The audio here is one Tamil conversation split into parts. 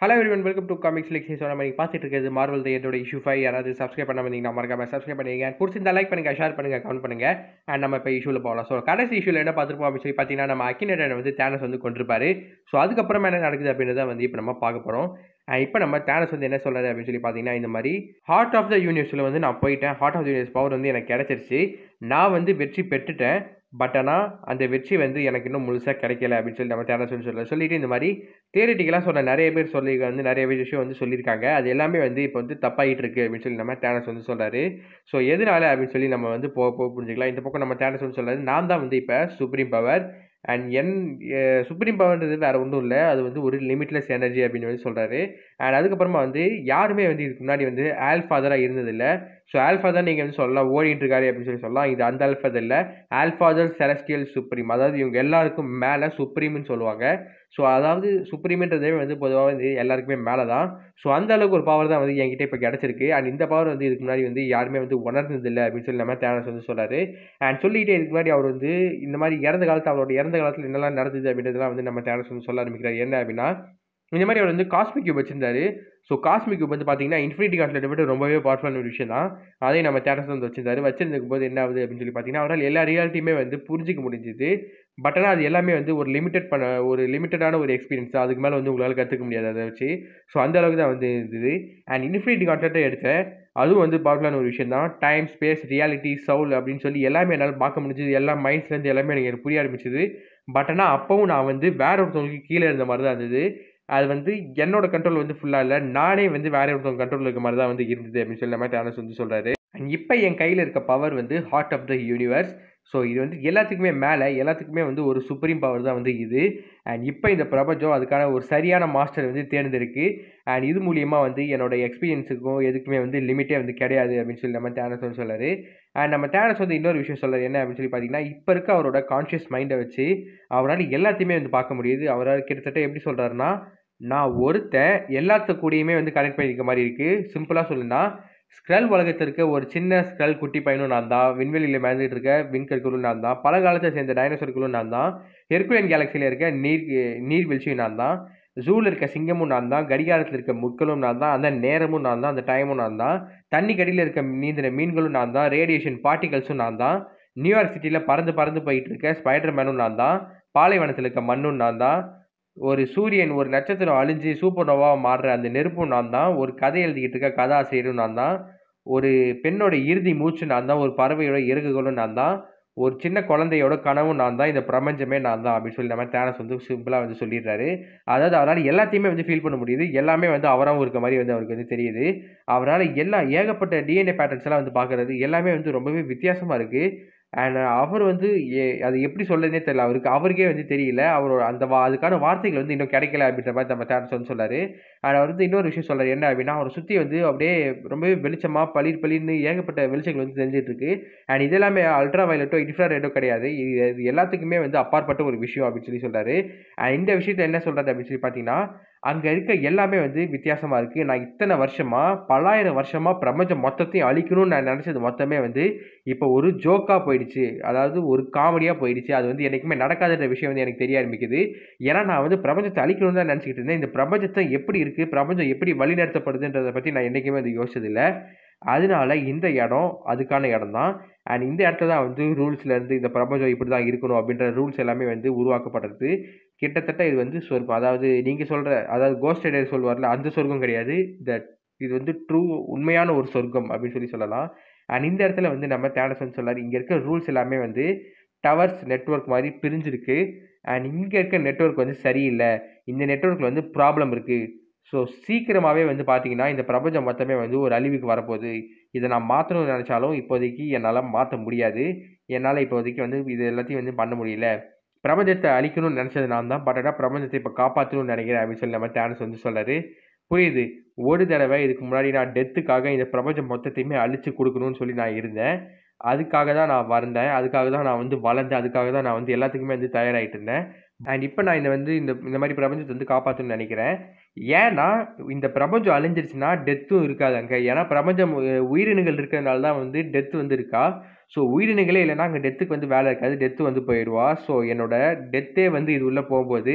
hello everyone welcome to comics லிக்ஸ் சொன்ன மாதிரி பார்த்துட்டு இருக்கிறது மார்வல் தேட்டோட இஷ்யூ ஃபைவ் யாராவது சப்ஸ்கிரைப் பண்ண வந்தீங்கன்னா மறக்காம சப்ஸ்கிரைப் பண்ணிங்க பிடிச்சிருந்தா லைக் பண்ணுங்க ஷேர் பண்ணுங்க கமெண்ட் பண்ணுங்க அண்ட் நம்ம இப்போ இஷ்யூவில் போகலாம் ஸோ கடைசி இஷ்யூவில் என்ன பார்த்துருப்போம் அப்படின்னு சொல்லி பார்த்தீங்கன்னா நம்ம அக்கினேட்டர் வந்து தேனஸ் வந்து கொண்டிருப்பாரு ஸோ அதுக்கப்புறமா என்ன நடக்குது அப்படின்றத வந்து இப்போ நம்ம பார்க்க போகிறோம் இப்போ நம்ம தேனஸ் வந்து என்ன சொல்றாரு அப்படின்னு சொல்லி பார்த்தீங்கன்னா இந்த மாதிரி ஹார்ட் ஆஃப் த யூனிவர்ஸில் வந்து நான் போயிட்டேன் heart of the universe power வந்து எனக்கு கிடைச்சிருச்சு நான் வந்து வெற்றி பெற்றுட்டேன் பட் ஆனால் அந்த வெற்றி வந்து எனக்கு இன்னும் முழுசாக கிடைக்கல அப்படின்னு சொல்லி நம்ம தேனஸ் வந்து சொல்ல சொல்லிட்டு இந்த மாதிரி தியரிட்டிக்கலாக சொன்ன நிறைய பேர் சொல்லி வந்து நிறைய விஷயம் வந்து சொல்லியிருக்காங்க அது எல்லாமே வந்து இப்போ வந்து தப்பாயிட்டு இருக்கு அப்படின்னு சொல்லி நம்ம தேனஸ் வந்து சொல்றாரு ஸோ எதனால அப்படின்னு சொல்லி நம்ம வந்து போக போக புரிஞ்சுக்கலாம் இந்த பக்கம் நம்ம தேனஸ் வந்து சொல்றாரு நான் தான் வந்து இப்போ சுப்ரீம் பவர் அண்ட் என் சுப்ரீம் பவர்ன்றது வேற ஒன்றும் இல்லை அது வந்து ஒரு லிமிட்லெஸ் எனர்ஜி அப்படின்னு வந்து சொல்றாரு அண்ட் அதுக்கப்புறமா வந்து யாருமே வந்து இதுக்கு முன்னாடி வந்து ஆல்ஃபாதராக இருந்ததில்லை ஸோ ஆல்ஃபாதர் நீங்கள் வந்து சொல்லலாம் ஓடிட்டு இருக்காரு அப்படின்னு சொல்லி சொல்லலாம் இது அந்த ஆல்ஃபாதர் இல்லை ஆல்ஃபாதர் செலஸ்டியல் சுப்ரீம் அதாவது இவங்க எல்லாருக்கும் மேலே சுப்ரீம்னு சொல்லுவாங்க ஸோ அதாவது சுப்ரீம்ன்றதே வந்து பொதுவாக வந்து எல்லாருக்குமே மேலே தான் ஸோ அந்த அளவுக்கு ஒரு பவர் தான் வந்து என்கிட்ட இப்போ கிடச்சிருக்கு அண்ட் இந்த பவர் வந்து இதுக்கு முன்னாடி வந்து யாருமே வந்து உணர்ந்ததில்லை அப்படின்னு சொல்லி நம்ம தேனஸ் வந்து சொல்கிறாரு அண்ட் சொல்லிக்கிட்டே இதுக்கு முன்னாடி அவர் வந்து இந்த மாதிரி இறந்த காலத்தில் அவரோட இறந்த காலத்தில் என்னெல்லாம் நடந்தது அப்படின்றதுலாம் வந்து நம்ம தேனஸ் வந்து சொல்ல ஆரம்பிக்கிறார் என்ன அப்படின்னா இந்த மாதிரி அவர் வந்து காஸ்மிக் கியூப் வச்சிருந்தாரு ஸோ காஸ்மிக் கியூப் வந்து பார்த்தீங்கன்னா இன்ஃபினிட்டி கான்ட்லெட் விட ரொம்பவே பவர்ஃபுல்லான ஒரு விஷயம் தான் அதையும் நம்ம தேட்டர்ஸ் வந்து வச்சிருந்தாரு வச்சிருந்துக்கும் போது என்ன ஆகுது அப்படின்னு சொல்லி பார்த்தீங்கன்னா அவரால் எல்லா ரியாலிட்டியுமே வந்து புரிஞ்சிக்க முடிஞ்சுது பட் ஆனால் அது எல்லாமே வந்து ஒரு லிமிட்டட் பண்ண ஒரு லிமிட்டடான ஒரு எக்ஸ்பீரியன்ஸ் அதுக்கு மேலே வந்து உங்களால் கற்றுக்க முடியாது அதை வச்சு ஸோ அந்த அளவுக்கு தான் வந்து இருந்தது அண்ட் இன்ஃபினிட்டி கான்ட்லெட்டை எடுத்தேன் அதுவும் வந்து பவர்ஃபுல்லான ஒரு விஷயம் தான் டைம் ஸ்பேஸ் ரியாலிட்டி சவுல் அப்படின்னு சொல்லி எல்லாமே என்னால் பார்க்க முடிஞ்சது எல்லா மைண்ட்ஸ்லேருந்து எல்லாமே எனக்கு புரிய ஆரம்பிச்சது பட் ஆனால் அப்போவும் நான் வந்து வேற ஒருத்தவங்களுக்கு கீழே இருந்த மாதிரி தான் இருந்தது அது வந்து என்னோட கண்ட்ரோல் வந்து ஃபுல்லாக இல்லை நானே வந்து வேற ஒருத்தவங்க கண்ட்ரோல் இருக்க மாதிரி தான் வந்து இருந்தது அப்படின்னு சொல்லி மாதிரி தேனஸ் வந்து சொல்கிறாரு அண்ட் இப்போ என் கையில் இருக்க பவர் வந்து heart of the universe so இது வந்து எல்லாத்துக்குமே மேலே எல்லாத்துக்குமே வந்து ஒரு சுப்ரீம் பவர் தான் வந்து இது அண்ட் இப்போ இந்த பிரபஞ்சம் அதுக்கான ஒரு சரியான மாஸ்டர் வந்து தேர்ந்தெடுக்கு அண்ட் இது மூலியமாக வந்து என்னோட எக்ஸ்பீரியன்ஸுக்கும் எதுக்குமே வந்து லிமிட்டே வந்து கிடையாது அப்படின்னு சொல்லி நம்ம தேனஸ் வந்து சொல்லாரு அண்ட் நம்ம தேனஸ் வந்து இன்னொரு விஷயம் சொல்கிறார் என்ன அப்படின்னு சொல்லி பார்த்தீங்கன்னா இப்போ இருக்க அவரோட கான்ஷியஸ் மைண்டை வச்சு அவரால் எல்லாத்தையுமே வந்து பார்க்க முடியுது அவரால் கிட்டத்தட்ட எப்படி சொல்கிறாருன்னா நான் ஒருத்தன் எல்லாத்த கூடயுமே வந்து கனெக்ட் பண்ணியிருக்க மாதிரி இருக்குது சிம்பிளாக சொல்லுன்னா ஸ்க்ரல் உலகத்தில் இருக்க ஒரு சின்ன ஸ்க்ரல் குட்டி பையனும் நான் தான் விண்வெளியில் மேந்துட்டு இருக்க விண்கற்களும் நான் தான் பல காலத்தை சேர்ந்த டைனோசர்களும் நான் தான் ஹெர்குலியன் கேலக்சியில் இருக்க நீர் நீர்வீழ்ச்சியும் நான் தான் ஜூவில் இருக்க சிங்கமும் நான் தான் கடிகாரத்தில் இருக்க முட்களும் நான் தான் அந்த நேரமும் நான் தான் அந்த டைமும் நான் தான் தண்ணி கடியில் இருக்க நீந்திர மீன்களும் நான் தான் ரேடியேஷன் பார்ட்டிகல்ஸும் நான் தான் நியூயார்க் சிட்டியில் பறந்து பறந்து போயிட்டு இருக்க ஸ்பைடர் மேனும் நான் தான் பாலைவனத்தில் இருக்க மண்ணும் நான் தான் ஒரு சூரியன் ஒரு நட்சத்திரம் அழிஞ்சு சூப்பர் நோவாக மாறுற அந்த நெருப்பும் நான் தான் ஒரு கதை எழுதிக்கிட்டு இருக்க கதாசிரியரும் நான் தான் ஒரு பெண்ணோட இறுதி மூச்சு நான் தான் ஒரு பறவையோட இறகுகளும் நான் தான் ஒரு சின்ன குழந்தையோட கனவும் நான் தான் இந்த பிரபஞ்சமே நான் தான் அப்படின்னு சொல்லி நம்ம தேனஸ் வந்து சிம்பிளாக வந்து சொல்லிடுறாரு அதாவது அவரால் எல்லாத்தையுமே வந்து ஃபீல் பண்ண முடியுது எல்லாமே வந்து அவராகவும் இருக்க மாதிரி வந்து அவருக்கு வந்து தெரியுது அவரால் எல்லா ஏகப்பட்ட டிஎன்ஏ பேட்டர்ன்ஸ் எல்லாம் வந்து பார்க்குறது எல்லாமே வந்து ரொம்பவே வித்தியாசமாக இருக்குது அண்ட் அவர் வந்து ஏ அது எப்படி சொல்லுறதுனே தெரியல அவருக்கு அவருக்கே வந்து தெரியல அவரோட அந்த வா அதுக்கான வார்த்தைகள் வந்து இன்னும் கிடைக்கல அப்படின்ற மாதிரி நம்ம தேர்ஸ் வந்து சொல்லார் அண்ட் அவர் வந்து இன்னொரு விஷயம் சொல்கிறார் என்ன அப்படின்னா அவரை சுற்றி வந்து அப்படியே ரொம்பவே வெளிச்சமாக பளிர் பளிர்னு ஏகப்பட்ட வெளிச்சங்கள் வந்து தெரிஞ்சிட்டு இருக்கு அண்ட் இது எல்லாமே அல்ட்ரா வயலட்டோ இன்ஃப்ரா ரெட்டோ கிடையாது இது இது எல்லாத்துக்குமே வந்து அப்பாற்பட்ட ஒரு விஷயம் அப்படின்னு சொல்லி சொல்கிறாரு அண்ட் இந்த விஷயத்த என்ன சொல்கிறது அப்படின்னு சொல்லி பார்த்தீங்கன்னா அங்கே இருக்க எல்லாமே வந்து வித்தியாசமாக இருக்குது நான் இத்தனை வருஷமாக பல்லாயிரம் வருஷமாக பிரபஞ்சம் மொத்தத்தையும் அழிக்கணும்னு நான் நினச்சது மொத்தமே வந்து இப்போ ஒரு ஜோக்காக போயிடுச்சு அதாவது ஒரு காமெடியாக போயிடுச்சு அது வந்து என்றைக்குமே நடக்காத விஷயம் வந்து எனக்கு தெரிய ஆரம்பிக்குது ஏன்னா நான் வந்து பிரபஞ்சத்தை அழிக்கணும்னு தான் நினச்சிக்கிட்டு இருந்தேன் இந்த பிரபஞ்சத்தை எப்படி இருக்குது பிரபஞ்சம் எப்படி வழிநடத்தப்படுதுன்றதை பற்றி நான் என்றைக்குமே வந்து யோசிச்சதில்லை அதனால இந்த இடம் அதுக்கான இடம் தான் அண்ட் இந்த இடத்துல தான் வந்து ரூல்ஸ்லேருந்து இந்த பிரபஞ்சம் இப்படி தான் இருக்கணும் அப்படின்ற ரூல்ஸ் எல்லாமே வந்து உருவாக்கப்படுறது கிட்டத்தட்ட இது வந்து சொர்க்கம் அதாவது நீங்கள் சொல்கிற அதாவது கோஸ்ட் ரைடர் சொல்வார்ல அந்த சொர்க்கம் கிடையாது இந்த இது வந்து ட்ரூ உண்மையான ஒரு சொர்க்கம் அப்படின்னு சொல்லி சொல்லலாம் அண்ட் இந்த இடத்துல வந்து நம்ம தேனஸ் வந்து சொல்லார் இங்கே இருக்க ரூல்ஸ் எல்லாமே வந்து டவர்ஸ் நெட்ஒர்க் மாதிரி பிரிஞ்சிருக்கு அண்ட் இங்கே இருக்க நெட்ஒர்க் வந்து சரியில்லை இந்த நெட்ஒர்க்கில் வந்து ப்ராப்ளம் இருக்குது ஸோ சீக்கிரமாகவே வந்து பார்த்தீங்கன்னா இந்த பிரபஞ்சம் மொத்தமே வந்து ஒரு அழிவுக்கு வரப்போகுது இதை நான் மாற்றணும்னு நினச்சாலும் இப்போதைக்கு என்னால் மாற்ற முடியாது என்னால் இப்போதைக்கு வந்து இது எல்லாத்தையும் வந்து பண்ண முடியல பிரபஞ்சத்தை அழிக்கணும்னு நினச்சது நான் தான் பட் ஆனால் பிரபஞ்சத்தை இப்போ காப்பாற்றணும்னு நினைக்கிறேன் அப்படின்னு சொல்லி நம்ம தேனஸ் வந்து சொல்லாரு புரியுது ஒரு தடவை இதுக்கு முன்னாடி நான் டெத்துக்காக இந்த பிரபஞ்சம் மொத்தத்தையுமே அழிச்சு கொடுக்கணும்னு சொல்லி நான் இருந்தேன் அதுக்காக தான் நான் வந்தேன் அதுக்காக தான் நான் வந்து வளர்ந்தேன் அதுக்காக தான் நான் வந்து எல்லாத்துக்குமே வந்து தயாராகிட்டு இருந்தேன் அண்ட் இப்போ நான் இந்த வந்து இந்த இந்த மாதிரி பிரபஞ்சத்தை வந்து காப்பாற்றணும்னு நினைக்கிறேன் ஏன்னா இந்த பிரபஞ்சம் அழிஞ்சிருச்சுன்னா டெத்தும் இருக்காது அங்கே ஏன்னா பிரபஞ்சம் உ- உயிரினங்கள் இருக்கிறதுனால தான் வந்து டெத்து வந்து இருக்கா ஸோ உயிரினங்களே இல்லைன்னா அங்கே டெத்துக்கு வந்து வேலை இருக்காது டெத்து வந்து போயிடுவா ஸோ என்னோட டெத்தே வந்து இது உள்ளே போகும்போது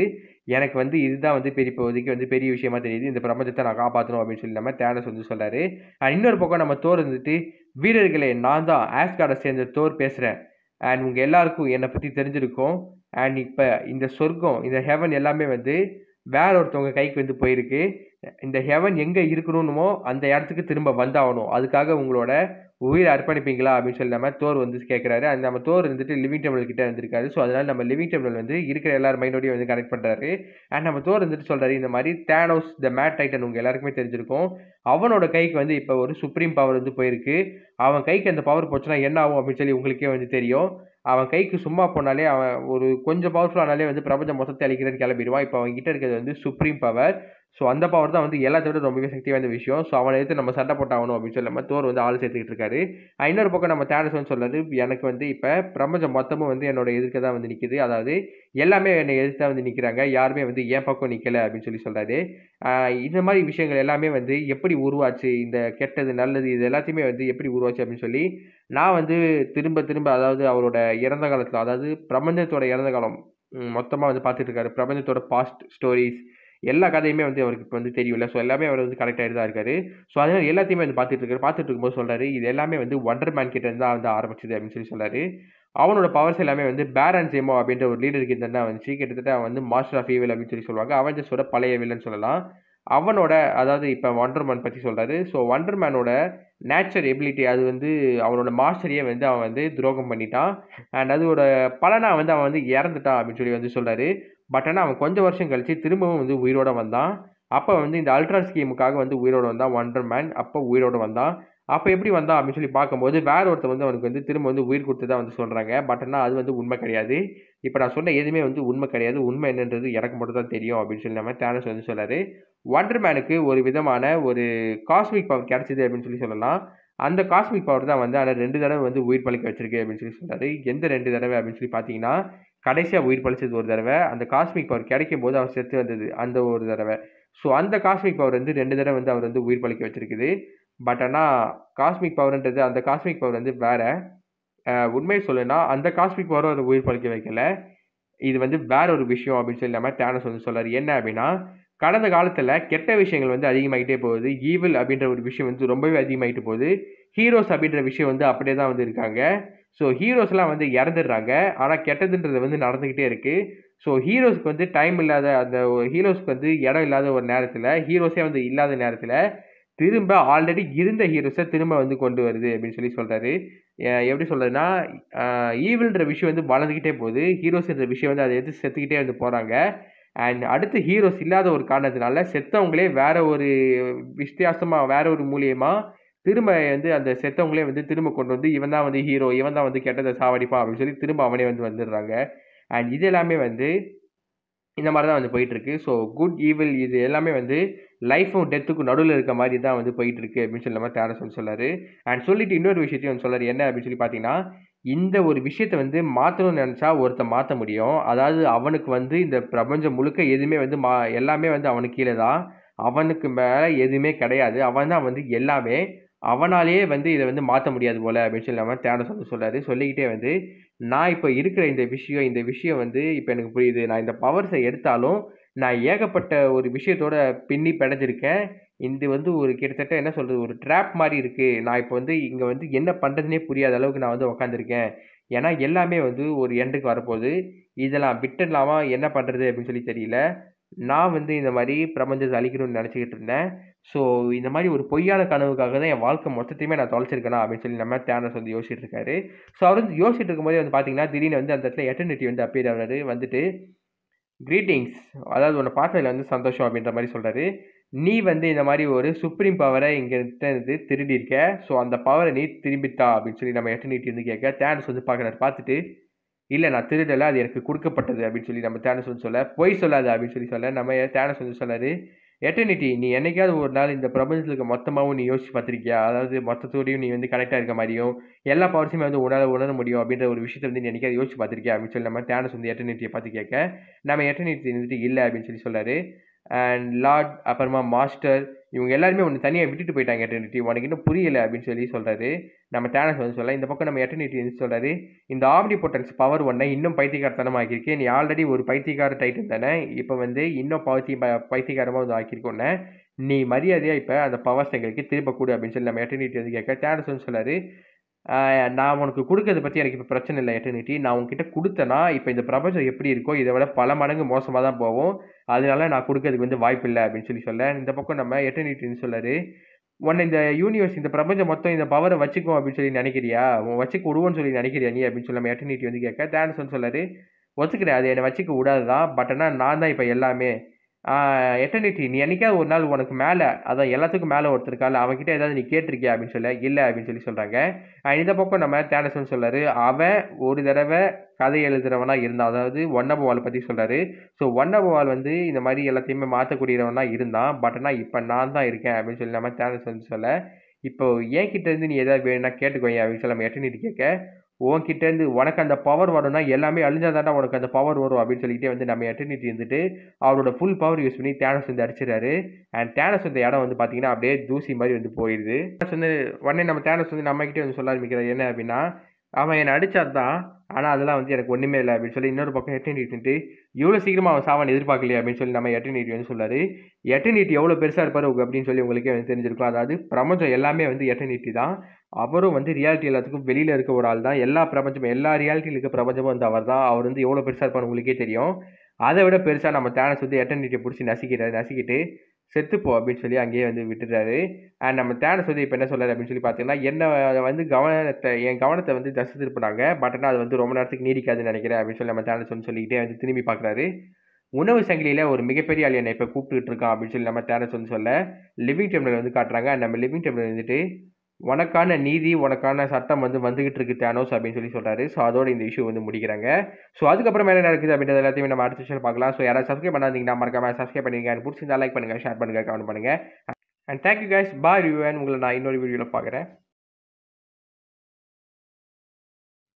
எனக்கு வந்து இதுதான் வந்து பெரிய இப்போதைக்கு வந்து பெரிய விஷயமா தெரியுது இந்த பிரபஞ்சத்தை நான் காப்பாற்றணும் அப்படின்னு சொல்லி நம்ம தேனஸ் வந்து சொல்கிறாரு இன்னொரு பக்கம் நம்ம தோர் இருந்துட்டு வீரர்களே நான் தான் ஆஸ்கார்டை சேர்ந்த தோர் பேசுகிறேன் அண்ட் உங்கள் எல்லாருக்கும் என்னை பற்றி தெரிஞ்சிருக்கும் அண்ட் இப்போ இந்த சொர்க்கம் இந்த ஹெவன் எல்லாமே வந்து வேற ஒருத்தவங்க கைக்கு வந்து போயிருக்கு இந்த ஹெவன் எங்கே இருக்கணுமோ அந்த இடத்துக்கு திரும்ப வந்தாகணும் அதுக்காக உங்களோட உயிரை அர்ப்பணிப்பீங்களா அப்படின்னு சொல்லி நம்ம தோர் வந்து கேட்குறாரு அந்த நம்ம தோர் இருந்துட்டு லிவிங் டெம்பிள் கிட்ட வந்திருக்காரு ஸோ அதனால நம்ம லிவிங் டெம்பிள் வந்து இருக்கிற எல்லார் மைண்டோடையும் வந்து கனெக்ட் பண்ணுறாரு அண்ட் நம்ம தோர் வந்துட்டு சொல்கிறாரு இந்த மாதிரி தேனோஸ் த மேட் டைட்டன் உங்கள் எல்லாருக்குமே தெரிஞ்சிருக்கும் அவனோட கைக்கு வந்து இப்போ ஒரு சுப்ரீம் பவர் வந்து போயிருக்கு அவன் கைக்கு அந்த பவர் போச்சுன்னா என்ன ஆகும் அப்படின்னு சொல்லி உங்களுக்கே வந்து தெரியும் அவன் கைக்கு சும்மா போனாலே அவன் ஒரு கொஞ்சம் பவர்ஃபுல்லானாலே வந்து பிரபஞ்சம் மொத்தத்தை அழிக்கிறதுன்னு கிளம்பிடுவான் இப்போ அவன் கிட்ட இருக்கிறது வந்து சுப்ரீம் பவர் ஸோ அந்த பவர் தான் வந்து எல்லாத்த விட ரொம்பவே சக்தி வாய்ந்த விஷயம் ஸோ அவனை எடுத்து நம்ம சண்டை போட்டாகணும் அப்படின்னு சொல்லி நம்ம தோர் வந்து ஆள் சேர்த்துக்கிட்டு இருக்காரு அஹ் இன்னொரு பக்கம் நம்ம தேனஸ் வந்து சொல்றாரு எனக்கு வந்து இப்போ பிரபஞ்சம் மொத்தமும் வந்து என்னோட எதிர்க்க தான் வந்து நிற்குது அதாவது எல்லாமே என்னை எதிர்த்து தான் வந்து நிற்கிறாங்க யாருமே வந்து என் பக்கம் நிற்கல அப்படின்னு சொல்லி சொல்றாரு ஆஹ் இந்த மாதிரி விஷயங்கள் எல்லாமே வந்து எப்படி உருவாச்சு இந்த கெட்டது நல்லது இது எல்லாத்தையுமே வந்து எப்படி உருவாச்சு அப்படின்னு சொல்லி நான் வந்து திரும்ப திரும்ப அதாவது அவரோட இறந்த காலத்தில் அதாவது பிரபஞ்சத்தோட இறந்த காலம் மொத்தமாக வந்து பார்த்துட்டு இருக்காரு பிரபஞ்சத்தோட பாஸ்ட் ஸ்டோரிஸ் எல்லா கதையுமே வந்து அவருக்கு இப்போ வந்து தெரியல ஸோ எல்லாமே அவர் வந்து கரெக்ட் ஆகிட்டு தான் இருக்காரு ஸோ அதனால் எல்லாத்தையுமே வந்து பார்த்துட்டு இருக்காரு பார்த்துட்டு இருக்கும்போது சொல்றாரு இது எல்லாமே வந்து ஒண்டர் மேன் கிட்ட இருந்து தான் வந்து ஆரம்பிச்சது அப்படின்னு சொல்லி சொல்றாரு அவனோட பவர்ஸ் எல்லாமே வந்து பேரன் ஜேமோ அப்படின்ற ஒரு லீடர் கிட்ட தான் வந்துச்சு கிட்டத்தட்ட அவன் வந்து மாஸ்டர் ஆஃப் ஈவில் அப்படின்னு சொல்லி சொல்லுவாங்க அவஞ்சஸோட பழைய வில்லன் சொல்லலாம் அவனோட அதாவது இப்போ ஒண்டர்மேன் பற்றி சொல்கிறாரு ஸோ ஒண்டர்மேனோட நேச்சர் எபிலிட்டி அது வந்து அவனோட மாஸ்டரையே வந்து அவன் வந்து துரோகம் பண்ணிட்டான் அண்ட் அதோட பலனா வந்து அவன் வந்து இறந்துட்டான் அப்படின்னு சொல்லி வந்து சொல்கிறாரு பட் ஆனால் அவன் கொஞ்சம் வருஷம் கழிச்சு திரும்பவும் வந்து உயிரோட வந்தான் அப்போ வந்து இந்த அல்ட்ரா ஸ்கீமுக்காக வந்து உயிரோட வந்தான் ஒண்டர்மேன் அப்போ உயிரோட வந்தான் அப்போ எப்படி வந்தான் அப்படின்னு சொல்லி பார்க்கும்போது வேற ஒருத்தர் வந்து அவனுக்கு வந்து திரும்ப வந்து உயிர் கொடுத்து தான் வந்து சொல்கிறாங்க பட் ஆனால் அது வந்து உண்மை கிடையாது இப்போ நான் சொன்ன எதுவுமே வந்து உண்மை கிடையாது உண்மை என்னன்றது எனக்கு மட்டும் தான் தெரியும் அப்படின்னு சொல்லி நம்ம தேனஸ் வந்து சொல்கிறாரு ஒண்டர்மேனுக்கு ஒரு விதமான ஒரு காஸ்மிக் பவர் கிடைச்சிது அப்படின்னு சொல்லி சொல்லலாம் அந்த காஸ்மிக் பவர் தான் வந்து ஆனால் ரெண்டு தடவை வந்து உயிர் பழிக்க வச்சிருக்கு அப்படின்னு சொல்லி சொல்றாரு எந்த ரெண்டு தடவை அப்படின்னு சொல்லி பார்த்தீங்கன்னா கடைசியாக உயிர் பழிச்சது ஒரு தடவை அந்த காஸ்மிக் பவர் கிடைக்கும் போது அவர் செத்து வந்தது அந்த ஒரு தடவை ஸோ அந்த காஸ்மிக் பவர் வந்து ரெண்டு தடவை வந்து அவர் வந்து உயிர் பழிக்க வச்சிருக்குது பட் ஆனால் காஸ்மிக் பவர்ன்றது அந்த காஸ்மிக் பவர் வந்து வேற அஹ் உண்மையை சொல்லுனா அந்த காஸ்மிக் பவரும் அதை உயிர் பழிக்க வைக்கல இது வந்து வேற ஒரு விஷயம் அப்படின்னு சொல்லி நம்ம தேனஸ் வந்து சொல்றாரு என்ன அப்படின்னா கடந்த காலத்தில் கெட்ட விஷயங்கள் வந்து அதிகமாகிட்டே போகுது ஈவில் அப்படின்ற ஒரு விஷயம் வந்து ரொம்பவே அதிகமாகிட்டு போகுது ஹீரோஸ் அப்படின்ற விஷயம் வந்து அப்படியே தான் வந்து இருக்காங்க ஸோ ஹீரோஸ்லாம் வந்து இறந்துடுறாங்க ஆனால் கெட்டதுன்றது வந்து நடந்துக்கிட்டே இருக்குது ஸோ ஹீரோஸ்க்கு வந்து டைம் இல்லாத அந்த ஹீரோஸ்க்கு வந்து இடம் இல்லாத ஒரு நேரத்தில் ஹீரோஸே வந்து இல்லாத நேரத்தில் திரும்ப ஆல்ரெடி இருந்த ஹீரோஸை திரும்ப வந்து கொண்டு வருது அப்படின்னு சொல்லி சொல்கிறாரு எப்படி சொல்கிறதுனா ஈவில்ன்ற விஷயம் வந்து வளர்ந்துக்கிட்டே போகுது ஹீரோஸ்ன்ற விஷயம் வந்து அதை எடுத்து செத்துக்கிட்டே வந்து போகிறாங்க அண்ட் அடுத்து ஹீரோஸ் இல்லாத ஒரு காரணத்தினால செத்தவங்களே வேற ஒரு வித்தியாசமாக வேற ஒரு மூலியமா திரும்ப வந்து அந்த செத்தவங்களே வந்து திரும்ப கொண்டு வந்து இவன் தான் வந்து ஹீரோ இவன் தான் வந்து கெட்டதை சாவடிப்பான் அப்படின்னு சொல்லி திரும்ப அவனே வந்து வந்துடுறாங்க அண்ட் இது எல்லாமே வந்து இந்த மாதிரி தான் வந்து போயிட்டுருக்கு ஸோ குட் ஈவில் இது எல்லாமே வந்து லைஃபும் டெத்துக்கும் நடுவில் இருக்க மாதிரி தான் வந்து போயிட்டுருக்கு அப்படின்னு சொல்லி நம்ம தேரஸ் வந்து சொல்லாரு அண்ட் சொல்லிட்டு இன்னொரு விஷயத்தையும் வந்து சொல்லாரு என்ன அப்படின்னு சொல்லி பார்த்தீங்கன்னா இந்த ஒரு விஷயத்தை வந்து மாற்றணும்னு நினச்சா ஒருத்தன் மாற்ற முடியும் அதாவது அவனுக்கு வந்து இந்த பிரபஞ்சம் முழுக்க எதுவுமே வந்து மா எல்லாமே வந்து அவனுக்கு கீழே தான் அவனுக்கு மேலே எதுவுமே கிடையாது அவன் தான் வந்து எல்லாமே அவனாலேயே வந்து இதை வந்து மாற்ற முடியாது போல அப்படின்னு சொல்லி நம்ம தேனஸ் வந்து சொல்கிறாரு சொல்லிக்கிட்டே வந்து நான் இப்போ இருக்கிற இந்த விஷயம் இந்த விஷயம் வந்து இப்போ எனக்கு புரியுது நான் இந்த பவர்ஸை எடுத்தாலும் நான் ஏகப்பட்ட ஒரு விஷயத்தோட பின்னி பிணைஞ்சிருக்கேன் இது வந்து ஒரு கிட்டத்தட்ட என்ன சொல்கிறது ஒரு ட்ராப் மாதிரி இருக்குது நான் இப்போ வந்து இங்கே வந்து என்ன பண்ணுறதுனே புரியாத அளவுக்கு நான் வந்து உக்காந்துருக்கேன் ஏன்னா எல்லாமே வந்து ஒரு எண்டுக்கு வரப்போகுது இதெல்லாம் விட்டுடலாமா என்ன பண்ணுறது அப்படின்னு சொல்லி தெரியல நான் வந்து இந்த மாதிரி பிரபஞ்சத்தை அழிக்கணும்னு நினச்சிக்கிட்டு இருந்தேன் ஸோ இந்த மாதிரி ஒரு பொய்யான கனவுக்காக தான் என் வாழ்க்கை மொத்தத்தையுமே நான் தொலைச்சிருக்கேனா அப்படின்னு சொல்லி நம்ம தேனஸ் வந்து யோசிச்சுட்டு இருக்காரு ஸோ அவர் வந்து யோசிச்சுட்டு இருக்கும்போதே வந்து பார்த்தீங்கன்னா திடீர்னு வந்து அந்த இடத்துல எட்டர்னிட்டி வந்து அப்பியர் ஆகிறாரு வந்துட்டு கிரீட்டிங்ஸ் அதாவது உன்னை பார்த்ததுல வந்து சந்தோஷம் அப்படின்ற மாதிரி சொல்கிறாரு நீ வந்து இந்த மாதிரி ஒரு சுப்ரீம் பவரை இங்கிட்ட இருந்து திருடியிருக்க ஸோ அந்த பவரை நீ திரும்பித்தா அப்படின்னு சொல்லி நம்ம எட்டர்னிட்டி வந்து கேட்க தேனஸ் வந்து பார்க்குறாரு பார்த்துட்டு இல்லை நான் திருடலை அது எனக்கு கொடுக்கப்பட்டது அப்படின்னு சொல்லி நம்ம தேனஸ் வந்து சொல்ல பொய் சொல்லாது அப்படின்னு சொல்லி சொல்ல நம்ம தேனஸ் வந்து சொல்லாரு எட்டர்னிட்டி நீ என்னைக்காவது ஒரு நாள் இந்த பிரபஞ்சத்துக்கு மொத்தமாகவும் நீ யோசிச்சு பார்த்துருக்கியா அதாவது மொத்தத்தோடையும் நீ வந்து கனெக்டாக இருக்க மாதிரியும் எல்லா பவர்ஸுமே வந்து உணர உணர முடியும் அப்படின்ற ஒரு விஷயத்தை வந்து நீ என்னைக்காவது யோசிச்சு பார்த்துருக்கியா அப்படின்னு சொல்லி நம்ம தேனஸ் வந்து எட்டர்னிட்டியை பார்த்து கேட்க நம்ம எட்டர்னிட்டி வந்துட்டு இல்லை அப்படின்னு சொல்லி சொல்கிறாரு அண்ட் லார்ட் அப்புறமா மாஸ்டர் இவங்க எல்லாருமே ஒன்று தனியாக விட்டுட்டு போயிட்டாங்க எட்டர்னிட்டி உனக்கு இன்னும் புரியல அப்படின்னு சொல்லி சொல்கிறாரு நம்ம தேனஸ் வந்து சொல்ல இந்த பக்கம் நம்ம எட்டர்னிட்டி வந்து சொல்கிறாரு இந்த ஆம்னி பொட்டன்ஸ் பவர் ஒன்றை இன்னும் பைத்தியக்காரத்தனமாக ஆக்கியிருக்கு நீ ஆல்ரெடி ஒரு பைத்தியக்கார டைட்டன் தானே இப்போ வந்து இன்னும் பைத்திய பைத்தியக்காரமாக வந்து ஆக்கியிருக்கோன்னே நீ மரியாதையாக இப்போ அந்த பவர்ஸ் எங்களுக்கு திரும்ப கொடு அப்படின்னு சொல்லி நம்ம எட்டர்னிட்டி வந்து கேட்க தேனஸ் வந்து சொல்லாரு ஆஹ் நான் உனக்கு கொடுக்கறத பற்றி எனக்கு இப்போ பிரச்சனை இல்லை எட்டர்னிட்டி நான் உன்கிட்ட கொடுத்தேன்னா இப்போ இந்த பிரபஞ்சம் எப்படி இருக்கோ இதை விட பல மடங்கு மோசமாக தான் போகும் அதனால நான் கொடுக்கறதுக்கு வந்து வாய்ப்பு இல்லை அப்படின்னு சொல்லி சொல்ல இந்த பக்கம் நம்ம எட்டர்னிட்டின்னு சொல்லாரு உன்னை இந்த யூனிவர்ஸ் இந்த பிரபஞ்சம் மொத்தம் இந்த பவரை வச்சுக்கும் அப்படின்னு சொல்லி நினைக்கிறியா உன் வச்சுக்க விடுவோன்னு சொல்லி நினைக்கிறியா நீ அப்படின்னு சொல்லி நம்ம எட்டர்னிட்டி வந்து கேட்க தேனஸ் வந்து சொல்லாரு ஒத்துக்கிறேன் அது என்னை வச்சுக்க விடாது தான் பட் ஆனால் நான் தான் இப்போ எல்லாமே எட்டர்னிட்டி நீ என்னைக்காவது ஒரு நாள் உனக்கு மேலே அதான் எல்லாத்துக்கும் மேலே ஒருத்தர் இருக்கால அவன்கிட்ட ஏதாவது நீ கேட்டிருக்கியா அப்படின்னு சொல்ல இல்லை அப்படின்னு சொல்லி சொல்கிறாங்க இந்த பக்கம் நம்ம தேனஸ்ன்னு சொல்றாரு அவன் ஒரு தடவை கதை எழுதுறவனா இருந்தான் அதாவது ஒன் வால் பற்றி சொல்கிறாரு ஸோ ஒன் வால் வந்து இந்த மாதிரி எல்லாத்தையுமே மாற்றக்கூடியவனா இருந்தான் பட் ஆனால் இப்போ நான் தான் இருக்கேன் அப்படின்னு சொல்லி நம்ம தேனஸ் வந்து சொல்ல இப்போ என் கிட்ட இருந்து நீ ஏதாவது வேணும்னா கேட்டுக்கோங்க அப்படின்னு சொல்லி நம்ம எட்டர்னிட்டி கேட்க உன்கிட்ட இருந்து உனக்கு அந்த பவர் வரும்னா எல்லாமே அழிஞ்சாதாண்டா உனக்கு அந்த பவர் வரும் அப்படின்னு சொல்லிட்டு வந்து நம்ம எட்டர்னிட்டி இருந்துட்டு அவரோட ஃபுல் பவர் யூஸ் பண்ணி தேனஸ் வந்து அடிச்சிடறாரு அண்ட் தேனஸ் இந்த இடம் வந்து பார்த்தீங்கன்னா அப்படியே தூசி மாதிரி வந்து போயிடுது தேனஸ் வந்து உடனே நம்ம தேனஸ் வந்து நம்ம கிட்டே வந்து சொல்ல ஆரம்பிக்கிறார் என்ன அப்படின்னா அவன் என்னை அடிச்சாதான் தான் ஆனால் அதெல்லாம் வந்து எனக்கு ஒன்றுமே இல்லை அப்படின்னு சொல்லி இன்னொரு பக்கம் எட்டர்னிட்டி இவ்வளோ சீக்கிரமாக அவன் சாவான் எதிர்பார்க்கலையே அப்படின்னு சொல்லி நம்ம எட்டர்னிட்டி வந்து சொல்லாரு எட்டர்னிட்டி எவ்வளோ பெருசாக இருப்பார் அப்படின்னு சொல்லி உங்களுக்கே வந்து தெரிஞ்சிருக்கும் அதாவது பிரபஞ்சம் எல்லாமே வந்து எட்டர்னிட்டி தான் அவரும் வந்து ரியாலிட்டி எல்லாத்துக்கும் வெளியில் இருக்க ஒரு ஆள் தான் எல்லா பிரபஞ்சமும் எல்லா ரியாலிட்டியில் இருக்க பிரபஞ்சமும் வந்து அவர் தான் அவர் வந்து எவ்வளோ பெருசாக இருப்பார் உங்களுக்கே தெரியும் அதை விட பெருசாக நம்ம தேனஸ் வந்து எட்டர்னிட்டியை பிடிச்சி நசிக்கிறாரு நசிக்கிட்டு செத்துப்போ அப்படின்னு சொல்லி அங்கேயே வந்து விட்டுறாரு அண்ட் நம்ம தேனஸ் வந்து இப்போ என்ன சொல்றாரு அப்படின்னு சொல்லி பார்த்தீங்கன்னா என்ன வந்து கவனத்தை என் கவனத்தை வந்து தசை திருப்பினாங்க பட் ஆனால் அது வந்து ரொம்ப நேரத்துக்கு நீடிக்காதுன்னு நினைக்கிறேன் அப்படின்னு சொல்லி நம்ம தேனஸ் வந்து சொல்லிக்கிட்டே வந்து திரும்பி பார்க்குறாரு உணவு சங்கிலியில் ஒரு மிகப்பெரிய ஆள் என்னை இப்போ கூப்பிட்டுட்டு இருக்கான் அப்படின்னு சொல்லி நம்ம தேனஸ் வந்து சொல்ல லிவிங் டேபிள் வந்து காட்டுறாங்க and நம்ம லிவிங் டேபிள் வந்துட்டு உனக்கான நீதி உனக்கான சட்டம் வந்து வந்துகிட்டு இருக்கு தேனோஸ் அப்படின்னு சொல்லி சொல்றாரு ஸோ அதோட இந்த இஷ்யூ வந்து முடிக்கிறாங்க ஸோ அதுக்கப்புறம் என்ன நடக்குது அப்படின்றது எல்லாத்தையுமே நம்ம அடுத்த விஷயம் பார்க்கலாம் ஸோ யாராவது சப்ஸ்கிரைப் பண்ணாதீங்கன்னா மறக்காம சப்ஸ்கிரைப் பண்ணிங்க அண்ட் பிடிச்சிருந்தா லைக் பண்ணுங்க ஷேர் பண்ணுங்க கமெண்ட் பண்ணுங்க and thank you guys bye review உங்களை நான் இன்னொரு வீடியோவில் பார்க்குறேன்